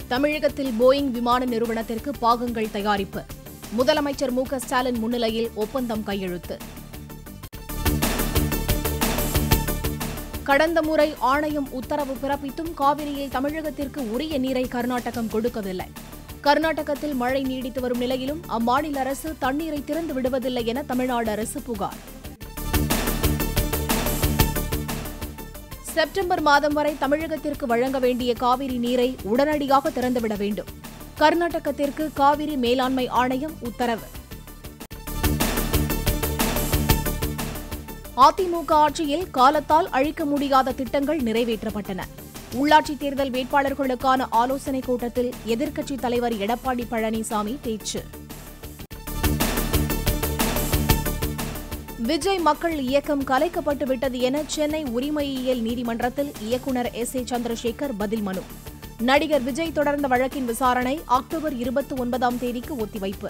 தமிழகத்தில் போயிங் விமான நிறுவனத்திற்கு பாகங்கள் தயாரிப்பு முதலமைச்சர் மு க ஸ்டாலின் முன்னிலையில் ஒப்பந்தம் கையெழுத்து கடந்த முறை ஆணையம் உத்தரவு பிறப்பித்தும் காவிரியில் தமிழகத்திற்கு உரிய நீரை கர்நாடகம் கொடுக்கவில்லை கர்நாடகத்தில் மழை நீடித்து வரும் நிலையிலும் அம்மாநில அரசு தண்ணீரை திறந்து விடுவதில்லை என தமிழ்நாடு அரசு புகார் செப்டம்பர் மாதம் வரை தமிழகத்திற்கு வழங்க வேண்டிய காவிரி நீரை உடனடியாக திறந்துவிட வேண்டும் கர்நாடகத்திற்கு காவிரி மேலாண்மை ஆணையம் உத்தரவு அதிமுக ஆட்சியில் காலத்தால் அழிக்க முடியாத திட்டங்கள் நிறைவேற்றப்பட்டன உள்ளாட்சித் தேர்தல் வேட்பாளர்களுக்கான ஆலோசனைக் கூட்டத்தில் எதிர்க்கட்சித் தலைவர் எடப்பாடி பழனிசாமி பேச்சு விஜய் மக்கள் இயக்கம் கலைக்கப்பட்டு விட்டது என சென்னை உரிமையியல் நீதிமன்றத்தில் இயக்குநர் எஸ் ஏ சந்திரசேகர் பதில் மனு நடிகர் விஜய் தொடர்ந்த வழக்கின் விசாரணை அக்டோபர் இருபத்தி ஒன்பதாம் தேதிக்கு ஒத்திவைப்பு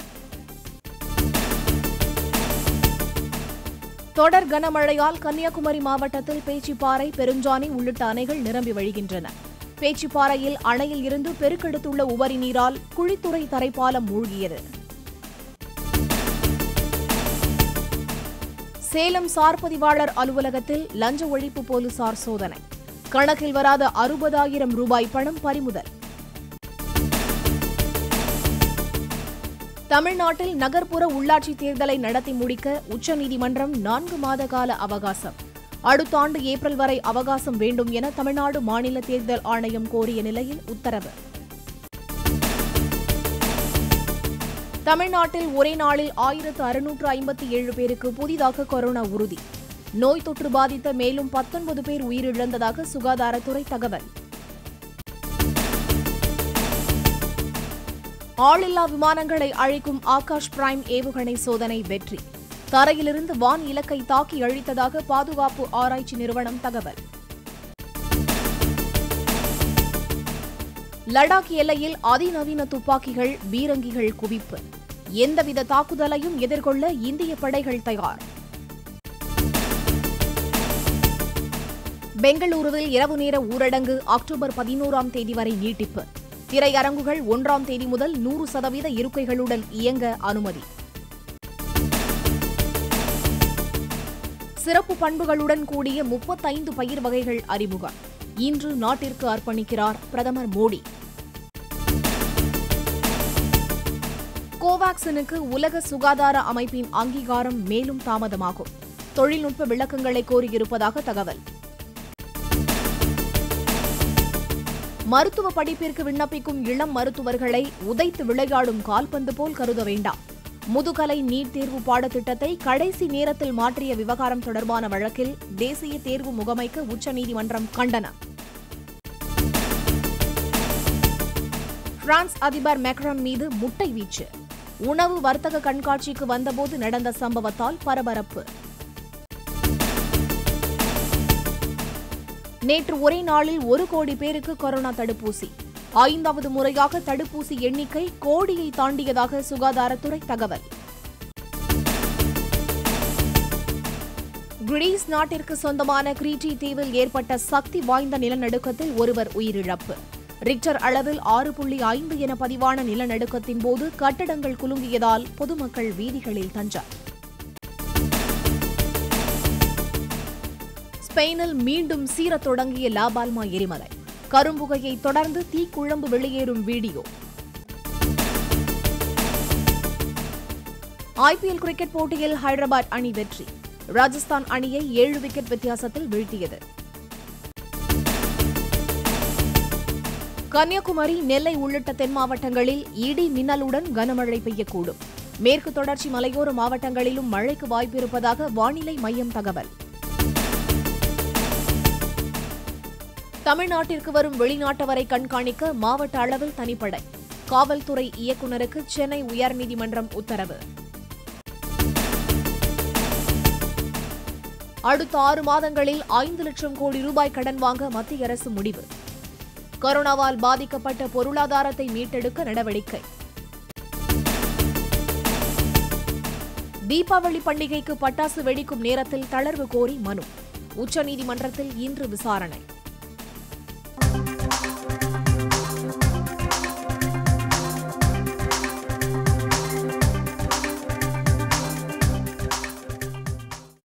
தொடர் கனமழையால் கன்னியாகுமரி மாவட்டத்தில் பேச்சிப்பாறை பெருஞ்சாணி உள்ளிட்ட அணைகள் நிரம்பி வழிகின்றன பேச்சிப்பாறையில் அணையில் இருந்து பெருக்கெடுத்துள்ள உபரி நீரால் குழித்துறை தரைப்பாலம் மூழ்கியது சேலம் சார் பதிவாளர் அலுவலகத்தில் லஞ்ச ஒழிப்பு போலீசார் சோதனை கணக்கில் வராத அறுபதாயிரம் ரூபாய் பணம் பறிமுதல் தமிழ்நாட்டில் நகர்ப்புற உள்ளாட்சித் தேர்தலை நடத்தி முடிக்க உச்சநீதிமன்றம் நான்கு மாத கால அவகாசம் அடுத்த ஆண்டு ஏப்ரல் வரை அவகாசம் வேண்டும் என தமிழ்நாடு மாநில தேர்தல் ஆணையம் கோரிய நிலையில் உத்தரவு தமிழ்நாட்டில் ஒரே நாளில் ஆயிரத்து அறுநூற்று ஐம்பத்தி ஏழு பேருக்கு புதிதாக கொரோனா உறுதி நோய் தொற்று பாதித்த மேலும் பத்தொன்பது பேர் உயிரிழந்ததாக சுகாதாரத்துறை தகவல் ஆளில்லா விமானங்களை அழிக்கும் ஆகாஷ் பிரைம் ஏவுகணை சோதனை வெற்றி தரையிலிருந்து வான் இலக்கை தாக்கி அழித்ததாக பாதுகாப்பு ஆராய்ச்சி நிறுவனம் தகவல் லடாக் எல்லையில் அதிநவீன துப்பாக்கிகள் பீரங்கிகள் குவிப்பு எந்தவித தாக்குதலையும் எதிர்கொள்ள இந்திய படைகள் தயார் பெங்களூருவில் இரவு நேர ஊரடங்கு அக்டோபர் பதினோராம் தேதி வரை நீட்டிப்பு திரையரங்குகள் ஒன்றாம் தேதி முதல் நூறு சதவீத இருக்கைகளுடன் இயங்க அனுமதி சிறப்பு பண்புகளுடன் கூடிய முப்பத்தைந்து பயிர் வகைகள் அறிமுகம் இன்று நாட்டிற்கு அர்ப்பணிக்கிறார் பிரதமர் மோடி கோவாக்சினுக்கு உலக சுகாதார அமைப்பின் அங்கீகாரம் மேலும் தாமதமாகும் தொழில்நுட்ப விளக்கங்களை கோரியிருப்பதாக தகவல் மருத்துவ படிப்பிற்கு விண்ணப்பிக்கும் இளம் மருத்துவர்களை உதைத்து விளையாடும் கால்பந்து போல் கருத வேண்டாம் முதுகலை நீட் தேர்வு பாடத்திட்டத்தை கடைசி நேரத்தில் மாற்றிய விவகாரம் தொடர்பான வழக்கில் தேசிய தேர்வு முகமைக்கு உச்சநீதிமன்றம் கண்டனம் பிரான்ஸ் அதிபர் மேக்ரம் மீது முட்டை வீச்சு உணவு வர்த்தக கண்காட்சிக்கு வந்தபோது நடந்த சம்பவத்தால் பரபரப்பு நேற்று ஒரே நாளில் ஒரு கோடி பேருக்கு கொரோனா தடுப்பூசி ஐந்தாவது முறையாக தடுப்பூசி எண்ணிக்கை கோடியை தாண்டியதாக சுகாதாரத்துறை தகவல் கிரீஸ் நாட்டிற்கு சொந்தமான கிரீட்டி தீவில் ஏற்பட்ட சக்தி வாய்ந்த நிலநடுக்கத்தில் ஒருவர் உயிரிழப்பு ரிக்டர் அளவில் ஆறு புள்ளி ஐந்து என பதிவான நிலநடுக்கத்தின் போது கட்டடங்கள் குலுங்கியதால் பொதுமக்கள் வீதிகளில் தஞ்சம் ஸ்பெயினில் மீண்டும் சீரத் தொடங்கிய லாபால்மா எரிமலை கரும்புகையை தொடர்ந்து தீக்குழம்பு வெளியேறும் வீடியோ ஐபிஎல் கிரிக்கெட் போட்டியில் ஹைதராபாத் அணி வெற்றி ராஜஸ்தான் அணியை ஏழு விக்கெட் வித்தியாசத்தில் வீழ்த்தியது கன்னியாகுமரி நெல்லை உள்ளிட்ட தென் மாவட்டங்களில் இடி மின்னலுடன் கனமழை பெய்யக்கூடும் மேற்கு தொடர்ச்சி மலையோர மாவட்டங்களிலும் மழைக்கு வாய்ப்பிருப்பதாக வானிலை மையம் தகவல் தமிழ்நாட்டிற்கு வரும் வெளிநாட்டவரை கண்காணிக்க மாவட்ட அளவில் தனிப்படை காவல்துறை இயக்குநருக்கு சென்னை உயர்நீதிமன்றம் உத்தரவு அடுத்த ஆறு மாதங்களில் ஐந்து லட்சம் கோடி ரூபாய் கடன் வாங்க மத்திய அரசு முடிவு கொரோனாவால் பாதிக்கப்பட்ட பொருளாதாரத்தை மீட்டெடுக்க நடவடிக்கை தீபாவளி பண்டிகைக்கு பட்டாசு வெடிக்கும் நேரத்தில் தளர்வு கோரி மனு உச்சநீதிமன்றத்தில் இன்று விசாரணை